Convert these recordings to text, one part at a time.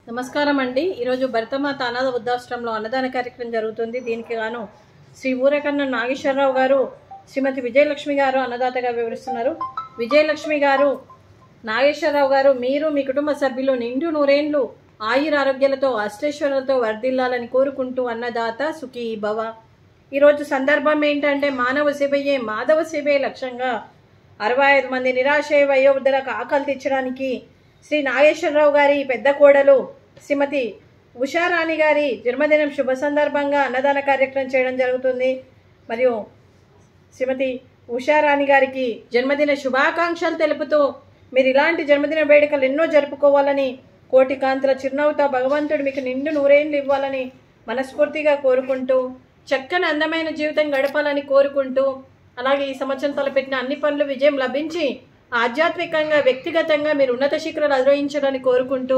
నమస్కారం అండి ఈరోజు భరతమాత అనాథ వృద్ధాశ్రమంలో అన్నదాన కార్యక్రమం జరుగుతుంది దీనికి గాను శ్రీ ఊరకన్న నాగేశ్వరరావు గారు శ్రీమతి విజయలక్ష్మి గారు అన్నదాతగా వివరిస్తున్నారు విజయలక్ష్మి గారు నాగేశ్వరరావు గారు మీరు మీ కుటుంబ సభ్యులు నిండు నూరేండ్లు ఆయుర ఆరోగ్యాలతో అష్టేశ్వరులతో వర్ధిల్లాలని కోరుకుంటూ అన్నదాత సుఖీ భవ ఈరోజు సందర్భం ఏంటంటే మానవ సేవయే మాధవ సేవే లక్ష్యంగా అరవై ఐదు మంది నిరాశయ వయోవృద్ధులకు ఆకలి తెచ్చడానికి శ్రీ నాగేశ్వరరావు గారి పెద్ద కోడలు శ్రీమతి ఉషారాణి గారి జన్మదినం శుభ సందర్భంగా అన్నదాన కార్యక్రమం చేయడం జరుగుతుంది మరియు శ్రీమతి ఉషారాణి గారికి జన్మదిన శుభాకాంక్షలు తెలుపుతూ మీరు ఇలాంటి జన్మదిన వేడుకలు ఎన్నో జరుపుకోవాలని కోటి కాంతుల చిరునవ్వుతో భగవంతుడు మీకు నిండు నూరేళ్ళు ఇవ్వాలని మనస్ఫూర్తిగా కోరుకుంటూ చక్కని అందమైన జీవితం గడపాలని కోరుకుంటూ అలాగే ఈ సంవత్సరం తలపెట్టిన అన్ని పనులు విజయం లభించి ఆధ్యాత్మికంగా వ్యక్తిగతంగా మీరు ఉన్నత శిఖరాలు అధిరోహించాలని కోరుకుంటూ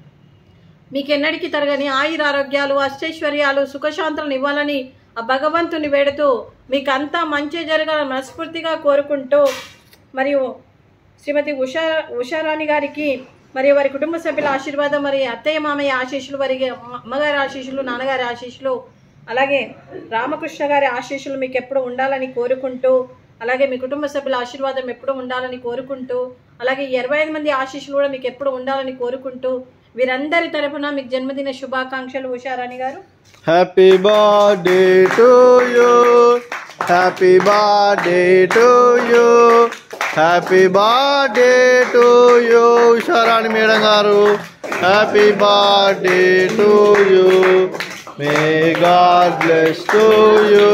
మీకు ఎన్నటికీ తరగని ఆయుర ఆరోగ్యాలు అష్టైశ్వర్యాలు సుఖశాంతులను ఇవ్వాలని ఆ భగవంతుని వేడుతూ మీకు అంతా మంచి జరగాలని మనస్ఫూర్తిగా కోరుకుంటూ మరియు శ్రీమతి ఉషా ఉషారాణి గారికి మరియు వారి కుటుంబ సభ్యుల ఆశీర్వాదం మరి అత్తయ్య మామయ్య ఆశీస్సులు వారి అమ్మగారి ఆశీస్సులు నాన్నగారి ఆశీస్సులు అలాగే రామకృష్ణ గారి ఆశీస్సులు మీకు ఎప్పుడు ఉండాలని కోరుకుంటూ అలాగే మీ కుటుంబ సభ్యుల ఆశీర్వాదం ఎప్పుడు ఉండాలని కోరుకుంటూ అలాగే ఈ ఇరవై ఐదు మంది ఆశీస్సులు కూడా మీకు ఎప్పుడు ఉండాలని కోరుకుంటూ వీరందరి తరపున మీకు జన్మదిన శుభాకాంక్షలు ఉషారాణి గారు Happy birthday to you. Happy birthday to you. Happy birthday to you. Sharani madam గారు happy birthday to you may God bless to you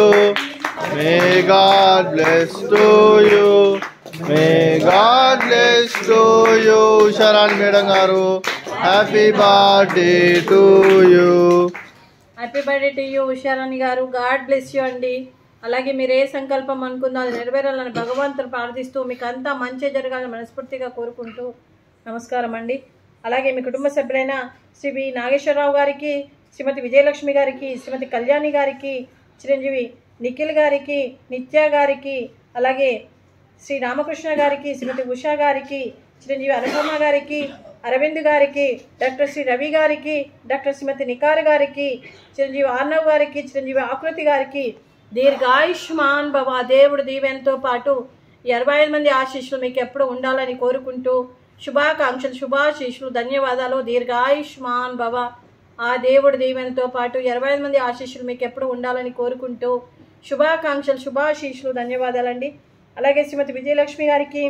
may God bless to you may God bless to you Sharani madam గారు happy birthday to you happy birthday to you Usharani గారు God bless you అండి అలాగే మీరు ఏ సంకల్పం అనుకుందో అది నెరవేరాలని భగవంతుని ప్రార్థిస్తూ మీకు అంతా మంచి జరగాలని మనస్ఫూర్తిగా కోరుకుంటూ నమస్కారం అండి అలాగే మీ కుటుంబ సభ్యులైన శ్రీ వి నాగేశ్వరరావు గారికి శ్రీమతి విజయలక్ష్మి గారికి శ్రీమతి కళ్యాణి గారికి చిరంజీవి నిఖిల్ గారికి నిత్య గారికి అలాగే శ్రీ రామకృష్ణ గారికి శ్రీమతి ఉషా గారికి చిరంజీవి అనుపమ గారికి అరవింద్ గారికి డాక్టర్ శ్రీ రవి గారికి డాక్టర్ శ్రీమతి నికార్ గారికి చిరంజీవి ఆర్నవ్ గారికి చిరంజీవి ఆకృతి గారికి దీర్ఘాయుష్మాన్ భవ దేవుడు దీవెనతో పాటు ఈ ఇరవై ఐదు మంది ఆశీస్సులు మీకు ఎప్పుడు ఉండాలని కోరుకుంటూ శుభాకాంక్షలు శుభాశీస్సులు ధన్యవాదాలు దీర్ఘాయుష్మాన్ భవ ఆ దేవుడి దీవెనతో పాటు ఇరవై ఐదు మంది ఆశీస్సులు మీకు ఎప్పుడు ఉండాలని కోరుకుంటూ శుభాకాంక్షలు శుభాశీస్సులు ధన్యవాదాలండి అలాగే శ్రీమతి విజయలక్ష్మి గారికి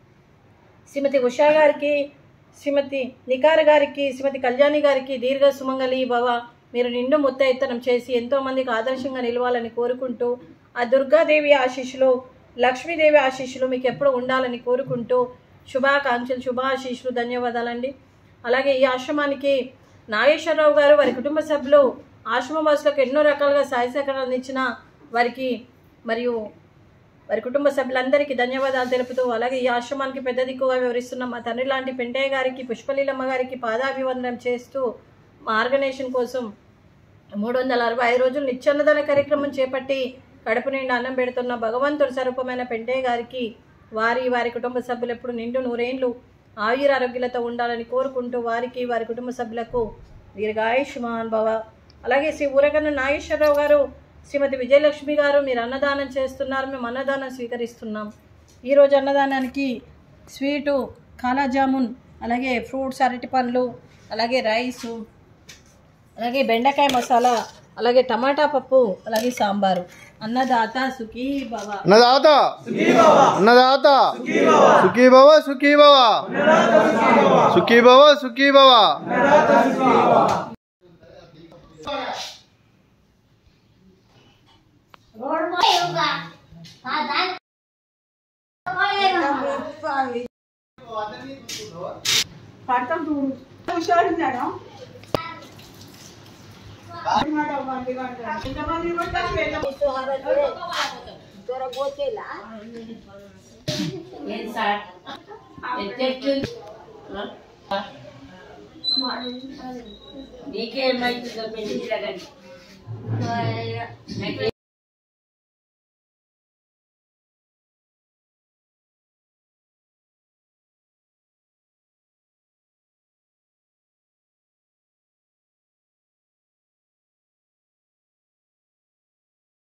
శ్రీమతి ఉషా గారికి శ్రీమతి నికార గారికి శ్రీమతి కళ్యాణి గారికి దీర్ఘ సుమంగళి భవ మీరు నిండు ముత్తైత్తనం చేసి ఎంతో మందికి ఆదర్శంగా నిలవాలని కోరుకుంటూ ఆ దుర్గాదేవి ఆశీస్సులు లక్ష్మీదేవి ఆశీస్సులు మీకు ఎప్పుడు ఉండాలని కోరుకుంటూ శుభాకాంక్షలు శుభాశీస్సులు ధన్యవాదాలండి అలాగే ఈ ఆశ్రమానికి నాగేశ్వరరావు గారు వారి కుటుంబ సభ్యులు ఆశ్రమవాసులకు ఎన్నో రకాలుగా సాయ సహకారాలు అందించిన వారికి మరియు వారి కుటుంబ సభ్యులందరికీ ధన్యవాదాలు తెలుపుతూ అలాగే ఈ ఆశ్రమానికి పెద్ద దిక్కుగా వివరిస్తున్న మా తండ్రి లాంటి పెంటయ్య గారికి పుష్పలీలమ్మ గారికి పాదాభివందనం చేస్తూ మా ఆర్గనైజేషన్ కోసం మూడు వందల అరవై ఐదు రోజులు నిత్యాన్నదాన కార్యక్రమం చేపట్టి కడుపు నిండా అన్నం పెడుతున్న భగవంతుడి స్వరూపమైన పెంటయ్య గారికి వారి వారి కుటుంబ సభ్యులు ఎప్పుడు నిండు నూరేండ్లు ఆయుర ఆరోగ్యాలతో ఉండాలని కోరుకుంటూ వారికి వారి కుటుంబ సభ్యులకు దీర్ఘాయుష్మాన్ భవ అలాగే శ్రీ ఊరగన్న నాగేశ్వరరావు గారు శ్రీమతి విజయలక్ష్మి గారు మీరు అన్నదానం చేస్తున్నారు మేము అన్నదానం స్వీకరిస్తున్నాం ఈరోజు అన్నదానానికి స్వీటు కాలా జామున్ అలాగే ఫ్రూట్స్ అరటి పండ్లు అలాగే రైసు అలాగే బెండకాయ మసాలా అలాగే టమాటా పప్పు అలాగే సాంబారు అన్నదాత సుఖీ భవ అన్నదాత అన్నదాత సుఖీ భవ సుఖీ భవ సుఖీ భవ సుఖీ భవ నీకేమైతుందో పెళ్లి